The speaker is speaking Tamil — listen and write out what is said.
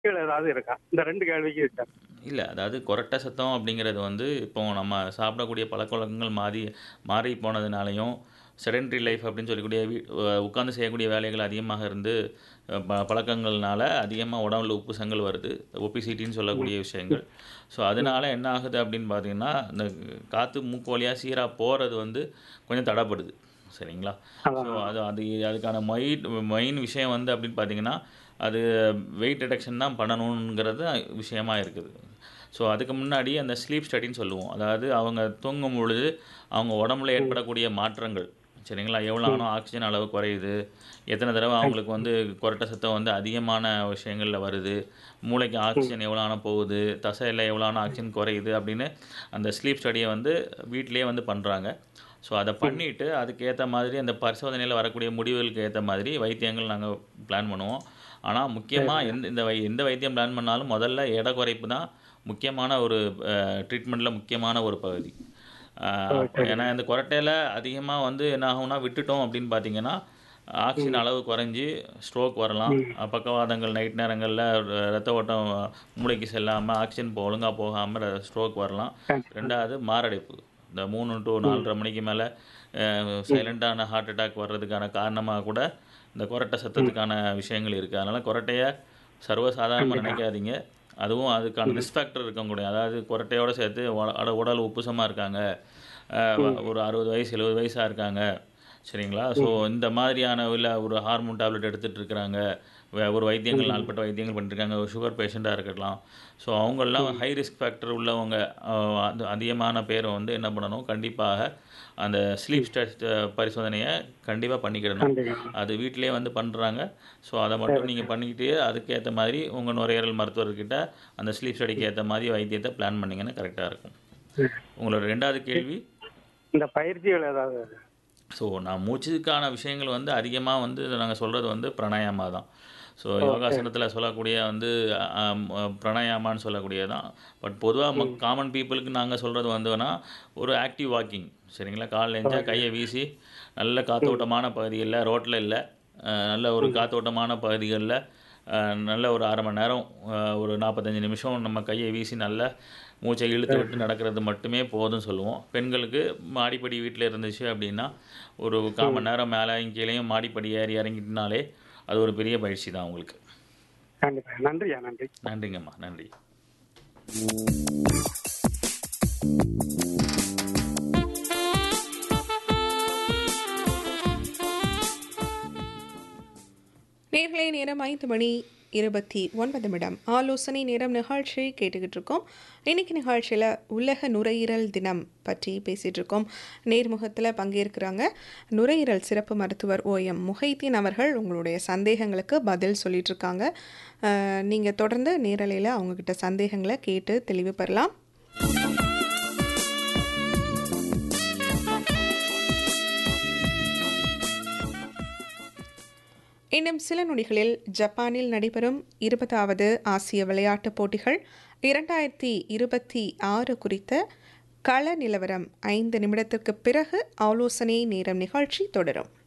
கீழே ஏதாவது இருக்கா இந்த ரெண்டு கேள்விக்கு சார் இல்லை அதாவது கொரட்டை சத்தம் அப்படிங்கிறது வந்து இப்போ நம்ம சாப்பிடக்கூடிய பழக்கவழக்கங்கள் மாறி மாறி போனதுனாலையும் செடென்ட்ரி லைஃப் அப்படின்னு சொல்லக்கூடிய வீ உட்காந்து செய்யக்கூடிய வேலைகள் அதிகமாக இருந்து அஹ், ப பழக்கங்கள்னால அதிகமாக உடம்புல உப்பு சங்கல் வருது ஒபிசிட்டின்னு சொல்லக்கூடிய விஷயங்கள் ஸோ அதனால என்ன ஆகுது அப்படின்னு பார்த்தீங்கன்னா இந்த காற்று மூக்கு வழியாக சீராக போகிறது வந்து கொஞ்சம் தடைப்படுது சரிங்களா ஸோ அது அது அதுக்கான மைட் மெயின் விஷயம் வந்து அப்படின்னு பார்த்தீங்கன்னா அது வெயிட் ரிடக்ஷன் தான் பண்ணணுங்கிறது விஷயமா இருக்குது ஸோ அதுக்கு முன்னாடி அந்த ஸ்லீப் ஸ்டடின்னு சொல்லுவோம் அதாவது அவங்க தூங்கும் பொழுது அவங்க உடம்புல ஏற்படக்கூடிய மாற்றங்கள் சரிங்களா எவ்வளோ ஆனால் ஆக்சிஜன் அளவு குறையுது எத்தனை தடவை அவங்களுக்கு வந்து கொரட்டை சத்தம் வந்து அதிகமான விஷயங்களில் வருது மூளைக்கு ஆக்சிஜன் எவ்வளோ ஆனால் போகுது தசையில் எவ்வளோ ஆனால் ஆக்சிஜன் குறையுது அப்படின்னு அந்த ஸ்லீப் ஸ்டடியை வந்து வீட்டிலேயே வந்து பண்ணுறாங்க ஸோ அதை பண்ணிவிட்டு அதுக்கேற்ற மாதிரி அந்த பரிசோதனையில் வரக்கூடிய முடிவுகளுக்கு ஏற்ற மாதிரி வைத்தியங்கள் நாங்கள் பிளான் பண்ணுவோம் ஆனால் முக்கியமாக எந்த இந்த வை எந்த வைத்தியம் பிளான் பண்ணாலும் முதல்ல எடை குறைப்பு தான் முக்கியமான ஒரு ட்ரீட்மெண்ட்டில் முக்கியமான ஒரு பகுதி அஹ், ஏன்னா இந்த கொரட்டையில் அதிகமாக வந்து என்ன ஆகும்னா விட்டுட்டோம் அப்படின்னு பார்த்தீங்கன்னா ஆக்சிஜன் அளவு குறைஞ்சி ஸ்ட்ரோக் வரலாம் பக்கவாதங்கள் நைட் நேரங்களில் ரத்த ஓட்டம் மூளைக்கு செல்லாமல் ஆக்சிஜன் ஒழுங்காக போகாமல் ஸ்ட்ரோக் வரலாம் ரெண்டாவது மாரடைப்பு இந்த மூணு டு நாலரை மணிக்கு மேலே சைலண்டான ஹார்ட் அட்டாக் வர்றதுக்கான காரணமாக கூட இந்த கொரட்டை சத்தத்துக்கான விஷயங்கள் இருக்குது அதனால் கொரட்டையை சர்வசாதாரணமாக நினைக்காதீங்க அதுவும் அதுக்கான ரிஸ்க் ஃபேக்டர் இருக்கக்கூடிய அதாவது கொரட்டையோடு சேர்த்து உட- உட- உடல் உப்புசமாக இருக்காங்க அஹ், ஒரு அறுபது வயசு எழுபது வயசாக இருக்காங்க சரிங்களா ஸோ இந்த மாதிரியான இல்லை ஒரு ஹார்மோன் டேப்லெட் எடுத்துகிட்டு இருக்கிறாங்க வே- ஒரு வைத்தியங்கள் நாள்பட்ட வைத்தியங்கள் பண்ணிருக்காங்க ஒரு சுகர் பேஷண்ட்டாக இருக்கலாம் ஸோ அவங்கெல்லாம் ஹை ரிஸ்க் ஃபேக்டர் உள்ளவங்க அஹ், அது அதிகமான பேர் வந்து என்ன பண்ணணும் கண்டிப்பாக அந்த ஸ்லீப் டெஸ்ட் பரிசோதனையை கண்டிப்பாக பண்ணிக்கிடணும் அது வீட்டிலேயே வந்து பண்ணுறாங்க ஸோ அதை மட்டும் நீங்கள் பண்ணிக்கிட்டு அதுக்கேற்ற மாதிரி உங்கள் நுரையீரல் மருத்துவர்கிட்ட அந்த ஸ்லீப் ஸ்டடிக்கு ஏற்ற மாதிரி வைத்தியத்தை பிளான் பண்ணிங்கன்னா கரெக்டாக இருக்கும் உங்களோட ரெண்டாவது கேள்வி இந்த பயிற்சிகள் ஏதாவது ஸோ நான் மூச்சுக்கான விஷயங்கள் வந்து அதிகமாக வந்து நாங்கள் சொல்கிறது வந்து பிராணாயாமா தான் ஸோ யோகாசனத்தில் சொல்லக்கூடிய வந்து ஆம், பிராணாயாமான்னு சொல்லக்கூடியது தான் பட் பொதுவாக காமன் பீப்புளுக்கு நாங்கள் சொல்கிறது வந்துன்னா ஒரு ஆக்டிவ் வாக்கிங் சரிங்களா காலைல எழுந்தா கையை வீசி நல்ல காத்தோட்டமான பகுதிகளில் ரோட்டில் இல்லை அஹ், நல்ல ஒரு காத்தோட்டமான பகுதிகளில் அஹ், நல்ல ஒரு அரை மணி நேரம் அஹ், ஒரு நாற்பத்தஞ்சு நிமிஷம் நம்ம கையை வீசி நல்ல மூச்சை இழுத்து விட்டு நடக்கிறது மட்டுமே போதும் சொல்லுவோம் பெண்களுக்கு மாடிப்படி வீட்டில் இருந்துச்சு அப்படின்னா ஒரு கால் மணி நேரம் மேலேயும் கீழேயும் மாடிப்படி ஏறி இறங்கிட்டுனாலே அது ஒரு பெரிய பயிற்சி தான் உங்களுக்கு கண்டிப்பா நன்றியா நன்றி நன்றிங்கம்மா நன்றி நேர்களை நேரம் ஐந்து மணி இருபத்தி ஒன்பது நிமிடம் ஆலோசனை நேரம் நிகழ்ச்சி கேட்டுக்கிட்டு இருக்கோம் இன்னைக்கு நிகழ்ச்சியில் உலக நுரையீரல் தினம் பற்றி பேசிகிட்டு இருக்கோம் நேர்முகத்தில் பங்கேற்கிறாங்க நுரையீரல் சிறப்பு மருத்துவர் ஓஎம் முஹைதீன் அவர்கள் உங்களுடைய சந்தேகங்களுக்கு பதில் சொல்லிட்டு இருக்காங்க நீங்கள் தொடர்ந்து நேரலையில் அவங்கக்கிட்ட சந்தேகங்களை கேட்டு தெளிவு பெறலாம் இன்னும் சில நொடிகளில் ஜப்பானில் நடைபெறும் இருபதாவது ஆசிய விளையாட்டுப் போட்டிகள் இரண்டாயிரத்தி இருபத்தி ஆறு குறித்த கள நிலவரம் ஐந்து நிமிடத்திற்கு பிறகு ஆலோசனை நேரம் நிகழ்ச்சி தொடரும்